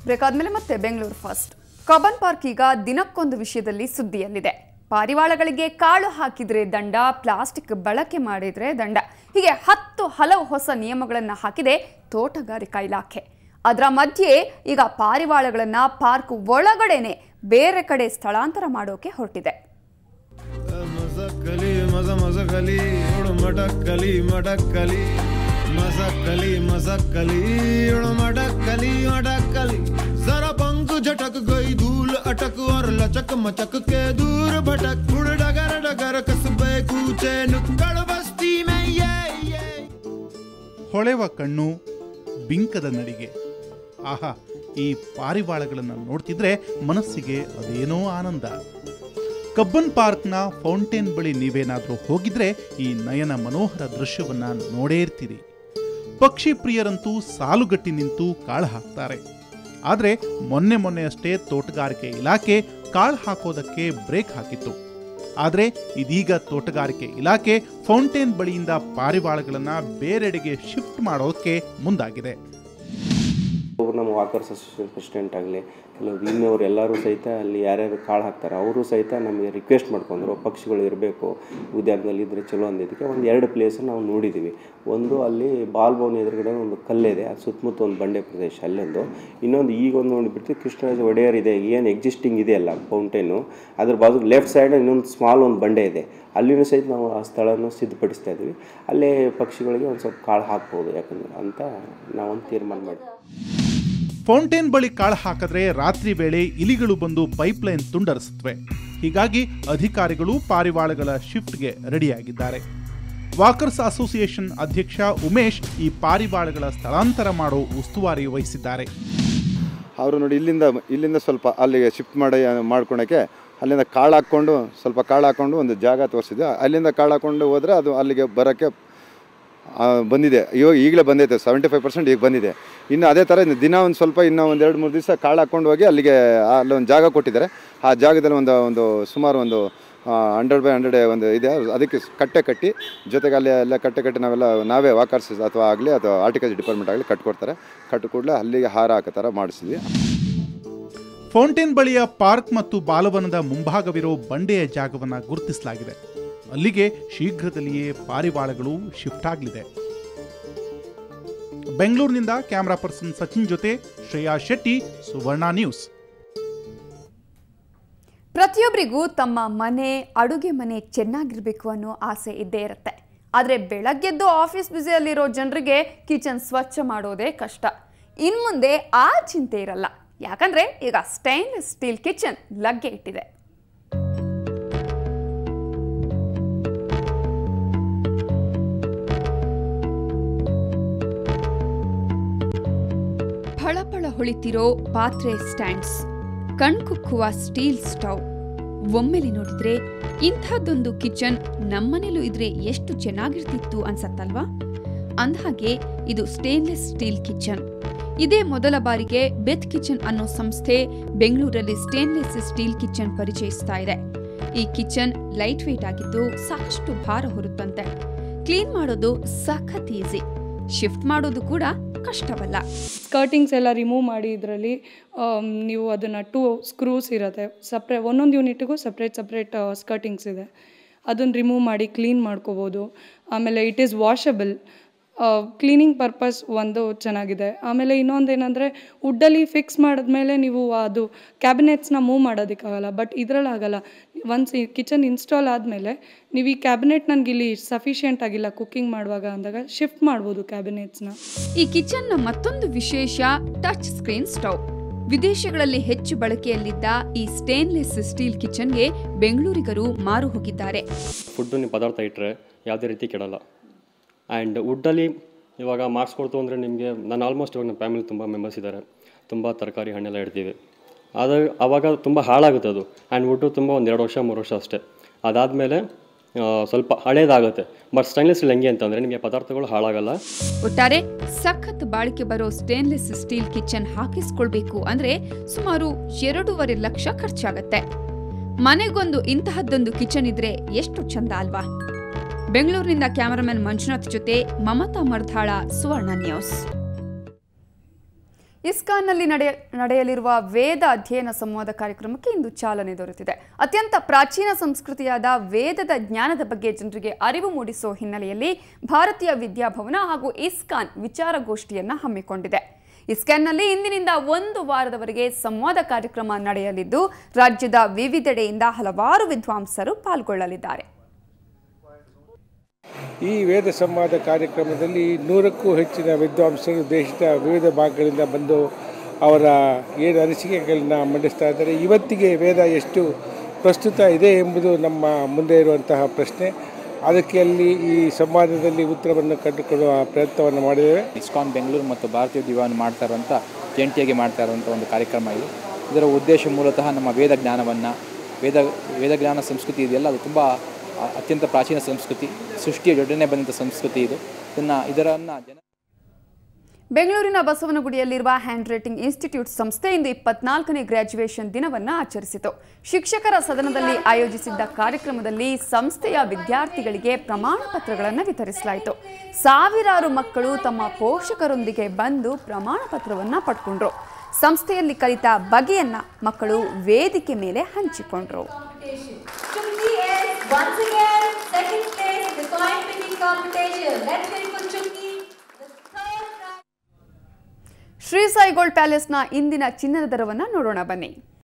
Break ಆದ್ಮೇಲೆ ಮತ್ತೆ Bengaluru first Cubbon park ಈಗ ದಿನಕ್ಕೊಂದು ವಿಷಯದಲ್ಲಿ ಸುದ್ದಿಯಲ್ಲಿದೆ ಪಾರಿವಾಳಗಳಿಗೆ ಕಾಳು ಹಾಕಿದ್ರೆ ದಂಡ ಪ್ಲಾಸ್ಟಿಕ್ ಬಳಕೆ ಮಾಡಿದ್ರೆ ದಂಡ ಹೀಗೆ ಹತ್ತು ಹಲವು ಹೊಸ ನಿಯಮಗಳನ್ನು ಹಾಕಿದೆ ತೋಟಗಾರಿಕಾ ಇಲಾಖೆ ಅದರ ಮಧ್ಯೆ ಈಗ ಪಾರಿವಾಳಗಳನ್ನ ಪಾರ್ಕ್ ಒಳಗಡೆನೆ ಬೇರೆ ಕಡೆ ಸ್ಥಳಾಂತರ ಮಾಡೋಕೆ ಹೊರಟಿದೆ ಮಸಕ್ಕಲಿ ಮಸ ಮಸಕಲಿ ಇವಳು ಮಟಕ್ಕಲಿ ಮಟಕ್ಕಲಿ ಮಸಕ್ಕಲಿ ಮಸಕ್ಕಲಿ ಇವಳು ಮಟಕ್ಕಲಿ ಮಟಕ್ಕಲಿ जरा पंख झटक गई धूल अटक और लचक मचक के दूर भटक उड़ डगर डगर कस्बे कूचे नुक्कड़ बस्ती में ये ये ಹೊಳೆವ ಕಣ್ಣು ಬಿಂಕದ ನಡಿಗೆ ಆಹಾ ಈ ಪಾರಿವಾಳಗಳನ್ನು ನೋಡ್ತಿದ್ರೆ ಮನಸ್ಸಿಗೆ ಅದೇನೋ ಆನಂದ ಕಬ್ಬನ್ ಪಾರ್ಕ್ನ ಫೌಂಟೇನ್ ಬಳಿ ನೀವೇನಾದರೂ ಹೋಗಿದ್ರೆ ಈ ನಯನ ಮನೋಹರ ದೃಶ್ಯವನ್ನ ನೋಡೇ ಇರ್ತೀರಿ ಪಕ್ಷಿ ಪ್ರಿಯರಂತೂ ಸಾಲುಗಟ್ಟಿ ನಿಂತು ಕಾಳು ಹಾಕ್ತಾರೆ ಆದರೆ ಮೊನ್ನೆ ಮೊನ್ನೆಯಷ್ಟೇ ತೋಟಗಾರಿಕೆ ಇಲಾಖೆ ಕಾಳು ಹಾಕೋದಕ್ಕೆ ಬ್ರೇಕ್ ಹಾಕಿತ್ತು ಆದರೆ ಇದೀಗ ತೋಟಗಾರಿಕೆ ಇಲಾಖೆ ಫೌಂಟೇನ್ ಬಳಿಯಿಂದ ಪಾರಿವಾಳಗಳನ್ನು ಬೇರೆಡೆಗೆ ಶಿಫ್ಟ್ ಮಾಡೋಕೆ ಮುಂದಾಗಿದೆ ಒಬ್ಬರು ನಮ್ಮ ವಾಕರ್ಸ್ ಅಸೋಸಿಯೇಷನ್ ಪ್ರೆಸಿಡೆಂಟ್ ಆಗಲಿ ಕೆಲವು ಇನ್ನವರು ಎಲ್ಲರೂ ಸಹಿತ ಅಲ್ಲಿ ಯಾರ್ಯಾರು ಕಾಳು ಹಾಕ್ತಾರೆ ಅವರು ಸಹಿತ ನಮಗೆ ರಿಕ್ವೆಸ್ಟ್ ಮಾಡ್ಕೊಂಡ್ರು ಪಕ್ಷಿಗಳು ಇರಬೇಕು ಉದ್ಯಾನದಲ್ಲಿ ಇದ್ದರೆ ಚಲೋ ಅಂದಿದ್ದಕ್ಕೆ ಒಂದು ಎರಡು ಪ್ಲೇಸ್ ನಾವು ನೋಡಿದ್ದೀವಿ ಒಂದು ಅಲ್ಲಿ ಬಾಲ್ ಭವನ ಎದುರುಗಡೆ ಒಂದು ಕಲ್ಲಿದೆ ಅದು ಸುತ್ತಮುತ್ತ ಒಂದು ಬಂಡೆ ಪ್ರದೇಶ ಅಲ್ಲೊಂದು ಇನ್ನೊಂದು ಈಗ ಒಂದು ನೋಡಿಬಿಟ್ಟು ಕೃಷ್ಣರಾಜ ಒಡೆಯರ್ ಇದೆ ಏನು ಎಕ್ಸಿಸ್ಟಿಂಗ್ ಇದೆಯಲ್ಲ ಫೌಂಟೇನು ಅದ್ರ ಬಾಜು ಲೆಫ್ಟ್ ಸೈಡ್ ಇನ್ನೊಂದು ಸ್ಮಾಲ್ ಒಂದು ಬಂಡೆ ಇದೆ ಅಲ್ಲಿನೂ ಸಹಿತ ನಾವು ಆ ಸ್ಥಳನ ಸಿದ್ಧಪಡಿಸ್ತಾ ಇದ್ವಿ ಅಲ್ಲೇ ಪಕ್ಷಿಗಳಿಗೆ ಒಂದು ಸ್ವಲ್ಪ ಕಾಳು ಹಾಕ್ಬೋದು ಯಾಕಂದ್ರೆ ಅಂತ ನಾವೊಂದು ತೀರ್ಮಾನ ಮಾಡಿದ್ವಿ ಫೌಂಟೇನ್ ಬಳಿ ಕಾಳು ಹಾಕಿದ್ರೆ ರಾತ್ರಿ ವೇಳೆ ಇಲಿಗಳು ಬಂದು ಪೈಪ್ಲೈನ್ ತುಂಡರಿಸುತ್ತವೆ ಹೀಗಾಗಿ ಅಧಿಕಾರಿಗಳು ಪಾರಿವಾಳಗಳ ಶಿಫ್ಟ್ಗೆ ರೆಡಿಯಾಗಿದ್ದಾರೆ ವಾಕರ್ಸ್ ಅಸೋಸಿಯೇಷನ್ ಅಧ್ಯಕ್ಷ ಉಮೇಶ್ ಈ ಪಾರಿವಾಳಗಳ ಸ್ಥಳಾಂತರ ಮಾಡೋ ಉಸ್ತುವಾರಿ ವಹಿಸಿದ್ದಾರೆ ಅವರು ನೋಡಿ ಇಲ್ಲಿಂದ ಇಲ್ಲಿಂದ ಸ್ವಲ್ಪ ಅಲ್ಲಿಗೆ ಶಿಫ್ಟ್ ಮಾಡಿ ಮಾಡ್ಕೊಳಕ್ಕೆ ಅಲ್ಲಿಂದ ಕಾಳು ಹಾಕ್ಕೊಂಡು ಸ್ವಲ್ಪ ಕಾಳು ಹಾಕ್ಕೊಂಡು ಒಂದು ಜಾಗ ತೋರಿಸಿದೆ ಅಲ್ಲಿಂದ ಕಾಳು ಹಾಕ್ಕೊಂಡು ಹೋದರೆ ಅದು ಅಲ್ಲಿಗೆ ಬರೋಕ್ಕೆ ಆ, ಬಂದಿದೆ ಇವಾಗ ಈಗಲೇ ಬಂದೈತೆ ಸೆವೆಂಟಿ ಫೈವ್ ಪರ್ಸೆಂಟ್ ಈಗ ಬಂದಿದೆ ಇನ್ನು ಅದೇ ಥರ ಇನ್ನು ದಿನ ಒಂದು ಸ್ವಲ್ಪ ಇನ್ನೂ ಒಂದು ಎರಡು ಮೂರು ದಿವಸ ಕಾಳು ಹಾಕ್ಕೊಂಡು ಹೋಗಿ ಅಲ್ಲಿಗೆ ಅಲ್ಲೊಂದು ಜಾಗ ಕೊಟ್ಟಿದ್ದಾರೆ ಆ ಜಾಗದಲ್ಲಿ ಒಂದು ಒಂದು ಸುಮಾರು ಒಂದು ಹಂಡ್ರೆಡ್ ಬೈ ಹಂಡ್ರೆಡ್ ಒಂದು ಇದೆ ಅದಕ್ಕೆ ಕಟ್ಟೆ ಕಟ್ಟಿ ಜೊತೆಗೆ ಅಲ್ಲಿ ಎಲ್ಲ ಕಟ್ಟೆ ಕಟ್ಟಿ ನಾವೆಲ್ಲ ನಾವೇ ವಾಕರ್ಸ್ ಅಥವಾ ಆಗಲಿ ಅಥವಾ ಆರ್ಟಿಕಲ್ಚರ್ ಡಿಪಾರ್ಟ್ಮೆಂಟ್ ಆಗಲಿ ಕಟ್ಕೊಡ್ತಾರೆ ಕಟ್ಟು ಕೂಡಲೇ ಅಲ್ಲಿಗೆ ಹಾರ ಹಾಕೋ ಥರ ಮಾಡಿಸಿದ್ವಿ ಫೌಂಟೇನ್ ಬಳಿಯ ಪಾರ್ಕ್ ಮತ್ತು ಬಾಲವನದ ಮುಂಭಾಗವಿರೋ ಬಂಡೆಯ ಜಾಗವನ್ನು ಗುರುತಿಸಲಾಗಿದೆ ಅಲ್ಲಿಗೆ ಶೀಘ್ರದಲ್ಲಿಯೇ ಪಾರಿವಾಳಗಳು ಶಿಫ್ಟ್ ಆಗಲಿದೆ ಬೆಂಗಳೂರಿನಿಂದ ಕ್ಯಾಮರಾ ಪರ್ಸನ್ ಸಚಿನ್ ಜೊತೆ ಶ್ರೇಯಾ ಶೆಟ್ಟಿ ಸುವರ್ಣ ನ್ಯೂಸ್ ಪ್ರತಿಯೊಬ್ಬರಿಗೂ ತಮ್ಮ ಮನೆ ಅಡುಗೆ ಮನೆ ಚೆನ್ನಾಗಿರ್ಬೇಕು ಅನ್ನೋ ಆಸೆ ಇದ್ದೇ ಇರುತ್ತೆ ಆದರೆ ಬೆಳಗ್ಗೆದ್ದು ಆಫೀಸ್ ಬ್ಯುಸಿಯಲ್ಲಿರೋ ಜನರಿಗೆ ಕಿಚನ್ ಸ್ವಚ್ಛ ಮಾಡೋದೇ ಕಷ್ಟ ಇನ್ನು ಮುಂದೆ ಆ ಚಿಂತೆ ಇರಲ್ಲ ಯಾಕಂದ್ರೆ ಈಗ ಸ್ಟೈನ್ಲೆಸ್ ಸ್ಟೀಲ್ ಕಿಚನ್ ಲಗ್ಗೆ ಇಟ್ಟಿದೆ ಫಳಫಳ ಹೊಳಿತಿರೋ ಪಾತ್ರೆ ಸ್ಟ್ಯಾಂಡ್ಸ್ ಕಣ್ಕುಕ್ಕುವ ಸ್ಟೀಲ್ ಸ್ಟವ್ ಒಮ್ಮೆಲೆ ನೋಡಿದ್ರೆ ಇಂಥದ್ದೊಂದು ಕಿಚನ್ ನಮ್ಮನೇಲೂ ಇದ್ರೆ ಎಷ್ಟು ಚೆನ್ನಾಗಿರ್ತಿತ್ತು ಅನ್ಸತ್ತಲ್ವಾ ಅಂದ್ಹಾಗೆ ಇದು ಸ್ಟೇನ್ಲೆಸ್ ಸ್ಟೀಲ್ ಕಿಚನ್ ಇದೇ ಮೊದಲ ಬಾರಿಗೆ ಬೆತ್ ಕಿಚನ್ ಅನ್ನೋ ಸಂಸ್ಥೆ ಬೆಂಗಳೂರಲ್ಲಿ ಸ್ಟೇನ್ಲೆಸ್ ಸ್ಟೀಲ್ ಕಿಚನ್ ಪರಿಚಯಿಸ್ತಾ ಇದೆ ಈ ಕಿಚನ್ ಲೈಟ್ ವೇಟ್ ಆಗಿದ್ದು ಸಾಕಷ್ಟು ಭಾರ ಹೊರುತ್ತಂತೆ ಕ್ಲೀನ್ ಮಾಡೋದು ಸಖತ್ ಈಸಿ ಶಿಫ್ಟ್ ಮಾಡೋದು ಕೂಡ ಕಷ್ಟವಲ್ಲ ಸ್ಕರ್ಟಿಂಗ್ಸ್ ಎಲ್ಲ ರಿಮೂವ್ ಮಾಡಿ ಇದರಲ್ಲಿ ನೀವು ಅದನ್ನು ಟೂ ಸ್ಕ್ರೂಸ್ ಇರುತ್ತೆ ಸಪ್ರೇ ಒಂದೊಂದು ಯೂನಿಟ್ಗೂ ಸಪ್ರೇಟ್ ಸಪ್ರೇಟ್ ಸ್ಕರ್ಟಿಂಗ್ಸ್ ಇದೆ ಅದನ್ನು ರಿಮೂವ್ ಮಾಡಿ ಕ್ಲೀನ್ ಮಾಡ್ಕೋಬೋದು ಆಮೇಲೆ it is washable cleaning purpose ಒಂದು ಚೆನ್ನಾಗಿದೆ ಆಮೇಲೆ ಇನ್ನೊಂದು ಏನಂದರೆ ವುಡ್ಡಲ್ಲಿ ಫಿಕ್ಸ್ ಮಾಡಿದ್ಮೇಲೆ ನೀವು ಅದು ಕ್ಯಾಬಿನೆಟ್ಸ್ನ ಮೂವ್ ಮಾಡೋದಕ್ಕಾಗಲ್ಲ ಬಟ್ ಇದರಲ್ಲಿ ಆಗಲ್ಲ ಒನ್ಸ್ ಈ ಕಿಚನ್ ಇನ್ಸ್ಟಾಲ್ ಆದಮೇಲೆ ನೀವು ಈ ಕ್ಯಾಬಿನೆಟ್ ನನಗೆ ಇಲ್ಲಿ ಸಫಿಷಿಯೆಂಟ್ ಆಗಿಲ್ಲ ಕುಕ್ಕಿಂಗ್ ಮಾಡುವಾಗ ಅಂದಾಗ ಶಿಫ್ಟ್ ಮಾಡ್ಬೋದು ಕ್ಯಾಬಿನೆಟ್ಸ್ನ ಈ ಕಿಚನ್ನ ಮತ್ತೊಂದು ವಿಶೇಷ ಟಚ್ ಸ್ಕ್ರೀನ್ ಸ್ಟವ್ ವಿದೇಶಗಳಲ್ಲಿ ಹೆಚ್ಚು ಬಳಕೆಯಲ್ಲಿದ್ದ ಈ ಸ್ಟೇನ್ಲೆಸ್ ಸ್ಟೀಲ್ ಕಿಚನ್ಗೆ ಬೆಂಗಳೂರಿಗರು ಮಾರು ಹೋಗಿದ್ದಾರೆ ಫುಡ್ಡು ನೀವು ಪದಾರ್ಥ ಇಟ್ಟರೆ ಯಾವುದೇ ರೀತಿ ಕೆಡಲ್ಲ ಆ್ಯಂಡ್ ವುಡ್ಡಲ್ಲಿ ಇವಾಗ ಮಾಡಿಸ್ಕೊಡ್ತು ಅಂದರೆ ನಿಮಗೆ ನಾನು ಆಲ್ಮೋಸ್ಟ್ ಇವಾಗ ನಮ್ಮ ಫ್ಯಾಮಿಲಿ ತುಂಬ ಮೆಂಬರ್ಸ್ ಇದ್ದಾರೆ ತುಂಬ ತರಕಾರಿ ಹಣ್ಣೆಲ್ಲ ಇಡ್ತೀವಿ ಆದರೆ ಆವಾಗ ತುಂಬ ಹಾಳಾಗುತ್ತೆ ಅದು ಆ್ಯಂಡ್ ವುಡ್ಡು ತುಂಬ ಒಂದು ಎರಡು ವರ್ಷ ಮೂರು ವರ್ಷ ಅಷ್ಟೇ ಅದಾದಮೇಲೆ ಸ್ವಲ್ಪ ಹಳೇದಾಗುತ್ತೆ ಬಟ್ ಸ್ಟೈನ್ಲೆಸ್ ಸ್ಟೀಲ್ ಹೆಂಗೆ ಅಂತಂದರೆ ನಿಮಗೆ ಪದಾರ್ಥಗಳು ಹಾಳಾಗಲ್ಲ ಒಟ್ಟಾರೆ ಸಖತ್ ಬಾಳಿಕೆ ಬರೋ ಸ್ಟೇನ್ಲೆಸ್ ಸ್ಟೀಲ್ ಕಿಚನ್ ಹಾಕಿಸ್ಕೊಳ್ಬೇಕು ಅಂದ್ರೆ ಸುಮಾರು ಎರಡೂವರೆ ಲಕ್ಷ ಖರ್ಚಾಗತ್ತೆ ಮನೆಗೊಂದು ಇಂತಹದ್ದೊಂದು ಕಿಚನ್ ಇದ್ರೆ ಎಷ್ಟು ಚಂದ ಅಲ್ವಾ ಬೆಂಗಳೂರಿನಿಂದ ಕ್ಯಾಮರಾಮನ್ ಮಂಜುನಾಥ್ ಜೊತೆ ಮಮತಾ ಮರ್ಧಾಳ ಸುವರ್ಣ ನ್ಯೂಸ್ ಇಸ್ಕಾನ್ನಲ್ಲಿ ನಡೆಯ ನಡೆಯಲಿರುವ ವೇದ ಅಧ್ಯಯನ ಸಂವಾದ ಕಾರ್ಯಕ್ರಮಕ್ಕೆ ಇಂದು ಚಾಲನೆ ದೊರೆತಿದೆ ಅತ್ಯಂತ ಪ್ರಾಚೀನ ಸಂಸ್ಕೃತಿಯಾದ ವೇದದ ಜ್ಞಾನದ ಬಗ್ಗೆ ಜನರಿಗೆ ಅರಿವು ಮೂಡಿಸೋ ಹಿನ್ನೆಲೆಯಲ್ಲಿ ಭಾರತೀಯ ವಿದ್ಯಾಭವನ ಹಾಗೂ ಇಸ್ಕಾನ್ ವಿಚಾರಗೋಷ್ಠಿಯನ್ನ ಹಮ್ಮಿಕೊಂಡಿದೆ ಇಸ್ಕಾನ್ನಲ್ಲಿ ಇಂದಿನಿಂದ ಒಂದು ವಾರದವರೆಗೆ ಸಂವಾದ ಕಾರ್ಯಕ್ರಮ ನಡೆಯಲಿದ್ದು ರಾಜ್ಯದ ವಿವಿಧೆಡೆಯಿಂದ ಹಲವಾರು ವಿದ್ವಾಂಸರು ಪಾಲ್ಗೊಳ್ಳಲಿದ್ದಾರೆ ಈ ವೇದ ಸಂವಾದ ಕಾರ್ಯಕ್ರಮದಲ್ಲಿ ನೂರಕ್ಕೂ ಹೆಚ್ಚಿನ ವಿದ್ವಾಂಸರು ದೇಶದ ವಿವಿಧ ಭಾಗಗಳಿಂದ ಬಂದು ಅವರ ಏನು ಅನಿಸಿಕೆಗಳನ್ನ ಮಂಡಿಸ್ತಾ ಇದ್ದಾರೆ ಇವತ್ತಿಗೆ ವೇದ ಎಷ್ಟು ಪ್ರಸ್ತುತ ಇದೆ ಎಂಬುದು ನಮ್ಮ ಮುಂದೆ ಇರುವಂತಹ ಪ್ರಶ್ನೆ ಅದಕ್ಕೆ ಅಲ್ಲಿ ಈ ಸಂವಾದದಲ್ಲಿ ಉತ್ತರವನ್ನು ಕಂಡುಕೊಳ್ಳುವ ಪ್ರಯತ್ನವನ್ನು ಮಾಡಿದ್ದೇವೆ ಇಸ್ಕಾನ್ ಬೆಂಗಳೂರು ಮತ್ತು ಭಾರತೀಯ ದಿವಾನ್ ಮಾಡ್ತಾ ಇರುವಂಥ ಜಂಟಿಯಾಗಿ ಮಾಡ್ತಾ ಇರುವಂಥ ಒಂದು ಕಾರ್ಯಕ್ರಮ ಇದು ಇದರ ಉದ್ದೇಶ ಮೂಲತಃ ನಮ್ಮ ವೇದ ಜ್ಞಾನವನ್ನು ವೇದ ವೇದಜ್ಞಾನ ಸಂಸ್ಕೃತಿ ಇದೆಯಲ್ಲ ಅದು ತುಂಬ ಅ- ಅತ್ಯಂತ ಪ್ರಾಚೀನ ಸಂಸ್ಕೃತಿ ಸೃಷ್ಟಿಯ ಜೊಡನೆ ಬಂದಂಥ ಸಂಸ್ಕೃತಿ ಇದು ಇದನ್ನು ಇದರನ್ನು ಜನ ಬೆಂಗಳೂರಿನ ಬಸವನಗುಡಿಯಲ್ಲಿರುವ ಹ್ಯಾಂಡ್ ರೈಟಿಂಗ್ ಇನ್ಸ್ಟಿಟ್ಯೂಟ್ ಸಂಸ್ಥೆ ಇಂದು ಇಪ್ಪತ್ನಾಲ್ಕನೇ ಗ್ರಾಜ್ಯುಯೇಷನ್ ದಿನವನ್ನು ಆಚರಿಸಿತು ಶಿಕ್ಷಕರ ಸದನದಲ್ಲಿ ಆಯೋಜಿಸಿದ್ದ ಕಾರ್ಯಕ್ರಮದಲ್ಲಿ ಸಂಸ್ಥೆಯ ವಿದ್ಯಾರ್ಥಿಗಳಿಗೆ ಪ್ರಮಾಣ ಪತ್ರಗಳನ್ನು ವಿತರಿಸಲಾಯಿತು ಸಾವಿರಾರು ಮಕ್ಕಳು ತಮ್ಮ ಪೋಷಕರೊಂದಿಗೆ ಬಂದು ಪ್ರಮಾಣ ಪತ್ರವನ್ನು ಪಡ್ಕೊಂಡ್ರು ಸಂಸ್ಥೆಯಲ್ಲಿ ಕಲಿತ ಬಗೆಯನ್ನ ಮಕ್ಕಳು ವೇದಿಕೆ ಮೇಲೆ ಹಂಚಿಕೊಂಡ್ರು Chukki is once again second place in the coin picking competition. Let's wait for Chukki. The third prize. Shri Sai gold ಪ್ಯಾಲೇಸ್ನ ಇಂದಿನ ಚಿನ್ನದ ದರವನ್ನು ನೋಡೋಣ ಬನ್ನಿ